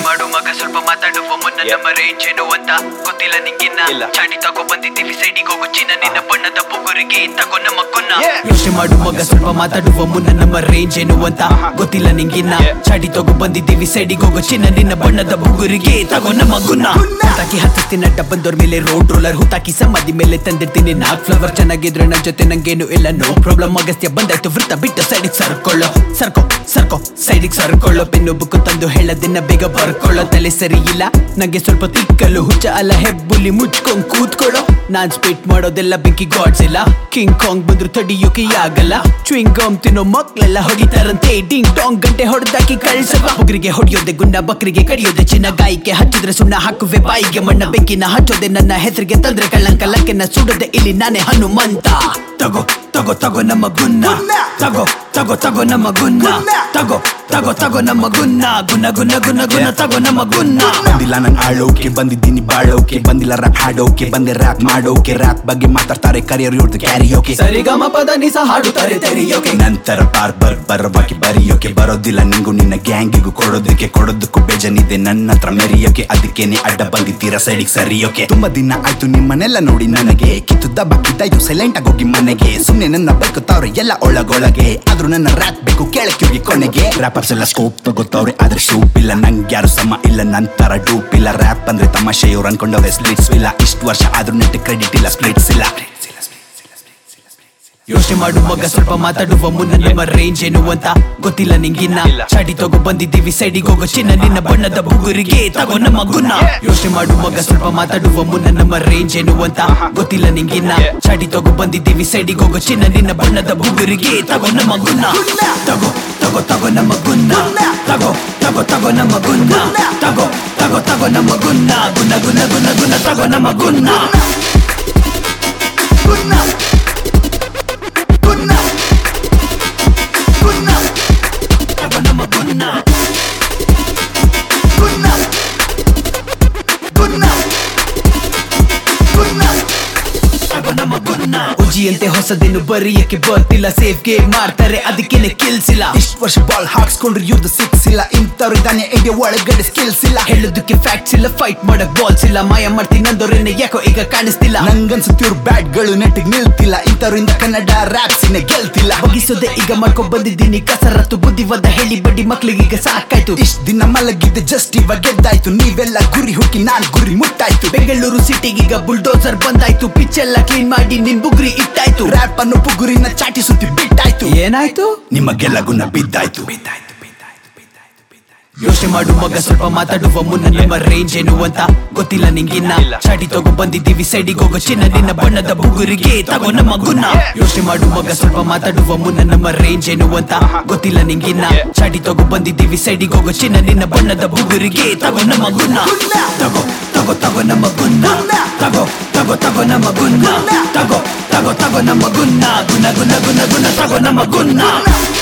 ಮಾಡು ಮಗ ಸ್ವಲ್ಪ ಮಾತಾಡುವ ಮುನ್ನ Yeah. ನಮ್ಮ ರೇಂಜ್ ಏನು ಅಂತ ಗೊತ್ತಿಲ್ಲ ನಿಂಗಿನ್ನ ಇಲ್ಲ. ಚಾಟಿ ತಗೋ ಬಂದಿದ್ದೀವಿ ಸೈಡಿಗೆ ಹೋಗು ಚಿನ್ನ ನಿನ್ನ ಬಣ್ಣದ ಬುಗುರಿಗೆ ತಗೋ ನಮ್ಮ ಕೊನ್ನ Yeah. ಯೋಚನೆ ಮಾಡು ಮಗ ಸ್ವಲ್ಪ ಮಾತಾಡುವ ಮುನ್ನ ನಮ್ಮ ರೇಂಜ್ ಏನು ಅಂತ ಗೊತ್ತಿಲ್ಲ ನಿಂಗಿನ್ನ Yeah. ಚಾಟಿ ತಗೋ ಬಂದಿದ್ದೀವಿ ಸೈಡಿಗೆ ಹೋಗು ಚಿನ್ನ ನಿನ್ನ ಬಣ್ಣದ ಬುಗುರಿಗೆ ತಗೋ ನಮ್ಮ ಗುನ್ನ ಹುತ್ತಾಕಿ ಹತ್ತಿಸ್ತೀನಿ ಅಡ್ಡ ಬಂದೋರ್ ಮೇಲೆ ರೋಡ್ ರೋಲರ್ ಹುತ್ತಾಕಿ ಸಮಾಧಿ ಮೇಲೆ ತಂದಿರ್ತೀನಿ ನಾಲ್ಕು ಫ್ಲವರ್ ಚೆನ್ನಾಗಿದ್ರೆ ನನ್ ಜೊತೆ ನಂಗೇನು ಇಲ್ಲ ನೋ ಪ್ರಾಬ್ಲಮ್ ಅಗಸ್ತ್ಯ ಬಂದಾಯ್ತು ವೃತ್ತ ಬಿಟ್ಟು ಸೈಡಿಗೆ ಸರ್ಕೊಳ್ಳೋ ಸರ್ಕೋ ಸರ್ಕೋ ಸೈಡಿಗೆ ಸರ್ಕೊಳ್ಳೋ ಪೆನ್ನು ಬುಕ್ಕು ತಂದು ಹೇಳದಿನ್ನ ಬೇಗ ಬರ್ಕೊಳ್ಳೋ ತಲೆ ಸರಿ ಇಲ್ಲ ನಂಗೆ ಸ್ವಲ್ಪ ತಿಕ್ಕಲು ಹುಚ್ಚ ಅಲ್ಲ ಹೆಬ್ಬುಲಿ ಮುಚ್ಕೊಂಡ್ ಕೂತ್ಕೊಳ್ಳೋ ನಾನ್ ಸ್ಪೀಟ್ ಮಾಡೋದೆಲ್ಲ ಬೆಂಕಿ ಗಾಡ್ಸ್ ಇಲ್ಲ ಕಿಂಗ್ ಕಾಂಗ್ ಬಂದ್ರು ತಡಿಯೋಕೆ ಆಗಲ್ಲ ಚ್ವಿಂಗ್ ಗಮ್ ತಿನ್ನೋ ಮಕ್ಳೆಲ್ಲ ಹೊಡಿತಾರಂತೆ ಡಿಂಗ್ ಡಾಂಗ್ ಗಂಟೆ ಹೊಡೆದಾಕಿ ಕಳ್ಸವ ಬುಗ್ರಿಗೆ ಹೊಡಿಯೋದೆ ಗುಂಡ ಬಕ್ರಿಗೆ ಕಡಿಯೋದೆ ಚಿನ್ನ ಗಾಯಕ್ಕೆ ಹಚ್ಚಿದ್ರೆ ಸುಣ್ಣ ಹಾಕುವೆ ಬಾಯಿಗೆ ಮಣ್ಣ ಬೆಂಕಿನ ಹಚ್ಚೋದೆ ನನ್ನ ಹೆಸರಿಗೆ ತಂದ್ರೆ ಕಳ್ಳಂಕ ಲಕ್ಕೆನ ಸುಡೋದೆ ಇಲ್ಲಿ ನಾನೇ ಹನುಮಂತ ತಗೋ ತಗೋ ತಗೋ ನಮ್ಮ ಗುನ್ನ ತಗೋ ತಗೋ ತಗೋ ನಮ್ಮ ಗುನ್ನ ತಗೋ ತಗೋ ತಗೋ ನಮ್ಮ ಗುನ್ನ ಗುನ್ನ ಗುನ್ನ ಗುನ್ನ ಗುನ್ನ ತಗೋ ನಮ್ಮ ಗುನ್ನ ಬಂದಿಲ್ಲ ನನ್ ಆಳೋಕೆ ಬಂದಿದ್ದೀನಿ ಬಾಳೋಕೆ ಬಂದಿಲ್ಲ ರ್ಯಾಪ್ ಹಾಡೋಕೆ ಬಂದೆ ರ್ಯಾಪ್ ಮಾಡೋಕೆ ರ್ಯಾಪ್ ಬಗ್ಗೆ ಮಾತಾಡ್ತಾರೆ ಕರಿಯರ್ ಇವ್ರದ್ದು ಕ್ಯಾರಿಯೋಕೆ ಸರಿಗಮ ಪದ ನಿಸ ಹಾಡುತ್ತಾರೆ ತೆರೆಯೋಕೆ ನಂತರ ಬಾರ್ಬರ್ ಬರವಾಗಿ ಬರೆಯೋಕೆ ಬರೋದಿಲ್ಲ ನಿಂಗು ನಿನ್ನ ಗ್ಯಾಂಗಿಗೂ ಕೊಡೋದಕ್ಕೆ ಕೊಡೋದಕ್ಕೂ ಬೇಜನಿದೆ ನನ್ನ ಹತ್ರ ಮೆರಿಯೋಕೆ ಅದಕ್ಕೇನೆ ಅಡ್ಡ ಬಂದಿದ್ದೀರಾ ಸೈಡಿಗೆ ಸರಿಯೋಕೆ ತುಂಬಾ ದಿನ ಆಯ್ತು ನಿಮ್ಮನ್ನೆಲ್ಲ ನೋಡಿ ನನಗೆ ಕಿತ್ತು ದಬ್ಬ ಕಿತ್ತಾಯ್ತು ಸೈಲೆಂಟ್ ಆಗಿ ಹೋಗಿ ಮನೆಗೆ ಸುಮ್ನೆ ನನ್ನ ಬೈಕುತ್ತವ್ರೆ ಎಲ್ಲ ಒಳಗೊಳಗೆ ಆದ್ರೂ ನನ್ನ ರ್ಯಾಪ್ ಬೇಕು ಕೇಳಕ್ಕೆ ಹೋಗಿ ಕೊನೆಗೆ ರ್ಯಾಪರ್ಸ್ ಎಲ್ಲ ಸ್ಕೋಪ್ ತಗೋತವ್ರೆ ಆದ್ರೆ ಶೂಪ್ ಇಲ್ಲ ನಂಗೆ ಯಾರು ಸಮ ಇಲ್ಲ ನಂತರ ಡೂಪ್ ಇಲ್ಲ ರ್ಯಾಪ್ ಅಂದ್ರೆ ತಮಾಷೆ ಇವ್ರು ಅನ್ಕೊಂಡವ್ರೆ ಸ್ಪ್ಲಿಟ್ಸ್ ಇಲ್ಲ ಇಷ್ಟು ವರ್ಷ ಆದ್ರೂ ನೆಟ್ ಕ್ರೆಡಿಟ್ ಇಲ್ಲ ಸ್ಪ್ಲಿಟ್ಸ್ ಇಲ್ಲ ಯೋಚನೆ ಮಾಡು ಮಗ ಸ್ವಲ್ಪ ಮಾತಾಡುವ ಮುನ್ನ ನಮ್ಮ ರೇಂಜ್ ಏನು ಅಂತ ಗೊತ್ತಿಲ್ಲ ನಿಂಗಿನ್ನ ಇಲ್ಲ. ಚಾಟಿ ತಗೋ ಬಂದಿದ್ದೀವಿ ಸೈಡಿಗೆ ಹೋಗೋ ಚಿನ್ನ ನಿನ್ನ ಬಣ್ಣದ ಬುಗುರಿಗೆ ತಗೋ ನಮ್ಮ ಗುನ್ನ ಯೋಚನೆ ಮಾಡು ಮಗ ಸ್ವಲ್ಪ ಮಾತಾಡುವ ಮುನ್ನ ನಮ್ಮ ರೇಂಜ್ ಏನು ಅಂತ ಗೊತ್ತಿಲ್ಲ ನಿಂಗಿನ್ನ Yeah. ಚಾಟಿ ತಗೋ ಬಂದಿದ್ದೀವಿ ಸೈಡಿಗೆ ಹೋಗೋ ಚಿನ್ನ ನಿನ್ನ ಬಣ್ಣದ ಬುಗುರಿಗೆ ತಗೋ ನಮ್ಮ ಗುನ್ನ ತಗೋ ತಗೋ ತಗೋ ನಮ್ಮ ಗುನ್ನ ತಗೋ ತಗೋ ತಗೋ ನಮ್ಮ ಗುನ್ನ ತಗೋ ತಗೋ ತಗೋ ನಮ್ಮ ಗುನ್ನ ಗುನ್ನ ಗುನ್ನ ಗುನ್ನ ಗುನ್ನ ತಗೋ ನಮ್ಮ ಗುನ್ನ ತಗೋ ನಮ್ಮ ಗುನ್ನ ತಗೋ ನಮ್ಮ ಗುನ್ನ ಉಜಿಯಂತೆ ಹೊಸದೇನು ಬರೆಯಕ್ಕೆ ಬರ್ತಿಲ್ಲ ಸೇಫ್ ಗೇಮ್ ಮಾಡ್ತಾರೆ ಅದಕ್ಕೇನೆ ಕಿಲ್ಸಿಲ್ಲ ಇಷ್ಟು ವರ್ಷ ಬಾಲ್ ಹಾಕ್ಸ್ಕೊಂಡ್ರು ಯುದ್ಧ ಸಿಕ್ಸ್ ಇಲ್ಲ ಇಂಥವ್ರು ಇದ್ದಾನೆ ಇಂಡಿಯಾ ಒಳಗಡೆ ಸ್ಕಿಲ್ಸ್ ಇಲ್ಲ ಹೇಳೋದಕ್ಕೆ ಫ್ಯಾಕ್ಟ್ಸ್ ಇಲ್ಲ ಫೈಟ್ ಮಾಡಕ್ ಬಾಲ್ಸ್ ಇಲ್ಲ ಮಾಯ ಮಾಡ್ತೀನಿ ಅಂದೋರೇನೆ ಯಾಕೋ ಈಗ ಕಾಣಿಸ್ತಿಲ್ಲ ನಂಗನ್ಸುತ್ತಿವ್ರ ಬ್ಯಾಟ್ಗಳು ನೆಟ್ಟಿಗೆ ನಿಲ್ತಿಲ್ಲ ಇಂಥವ್ರಿಂದ ಕನ್ನಡ ರ್ಯಾಪ್ ಸಿನೆ ಗೆಲ್ತಿಲ್ಲ ಬಗಿಸೋದೆ ಈಗ ಮಾಡ್ಕೊಂಡ್ ಬಂದಿದ್ದೀನಿ ಕಸರತ್ತು ಬುದ್ಧಿವಾದ ಹೇಳಿ ಬಡ್ಡಿ ಮಕ್ಳಿಗೆ ಈಗ ಸಾಕಾಯ್ತು ಇಷ್ಟ ದಿನ ಮಲಗಿದ್ದೆ ಜಸ್ಟ್ ಇವಾಗ ಗೆದ್ದಾಯ್ತು ನೀವೆಲ್ಲ ಗುರಿ ಹುಡುಕಿ ನಾನ್ ಗುರಿ ಮುಟ್ಟಾಯ್ತು ಬೆಂಗಳೂರು ಸಿಟಿಗೀಗ ಬುಲ್ಡೋಸರ್ ಬಂದಾಯ್ತು ಪಿಚ್ ಎಲ್ಲ ಕ್ಲೀನ್ ಮಾಡಿ ನಿನ್ ಬುಗ್ರಿ ಇಟ್ಟಾಯ್ತು ರ್ಯಾಪ್ ಅನ್ನು ಪುಗುರಿನ ಚಾಟಿ ಸುತ್ತಿ ಬಿಟ್ಟಾಯ್ತು ಏನಾಯ್ತು ನಿಮಗೆಲ್ಲ ಗುಣ ಬಿದ್ದಾಯ್ತು ಯೋಚನೆ ಮಾಡು ಮಗ ಸ್ವಲ್ಪ ಮಾತಾಡುವ ಮುನ್ನ ನಿಮ್ಮ ರೇಂಜ್ ಏನು ಅಂತ ಗೊತ್ತಿಲ್ಲ ನಿಂಗಿನ್ನ ಇಲ್ಲ. ಚಾಟಿ ತಗೋ ಬಂದಿದ್ದೀವಿ ಸೈಡಿಗೆ ಹೋಗೋ ಚಿನ್ನ ನಿನ್ನ ಬಣ್ಣದ ಬುಗುರಿಗೆ ತಗೋ ನಮ್ಮ ಗುನ್ನ ಯೋಚನೆ ಮಾಡು ಮಗ ಸ್ವಲ್ಪ ಮಾತಾಡುವ ಮುನ್ನ ನಮ್ಮ ರೇಂಜ್ ಏನು ಅಂತ ಗೊತ್ತಿಲ್ಲ ನಿಂಗಿನ್ನ Yeah. ಚಾಟಿ ತಗೋ ಬಂದಿದ್ದೀವಿ ಸೈಡಿಗೆ ಹೋಗೋ ಚಿನ್ನ ನಿನ್ನ ಬಣ್ಣದ ಬುಗುರಿಗೆ ತಗೋ ನಮ್ಮ ಗುನ್ನ ತಗೋ ತಗೋ ತಗೋ ನಮ್ಮ ಗುನ್ನ ತಗೋ ತಗೋ ತಗೋ ನಮ್ಮ ಗುನ್ನ ತಗೋ ತಗೋ ತಗೋ ನಮ್ಮ ಗುನ್ನ ಗುನ್ನ ಗುನ್ನ ಗುನ್ನ ಗುನ್ನ ತಗೋ ನಮ್ಮ ಗುನ್ನ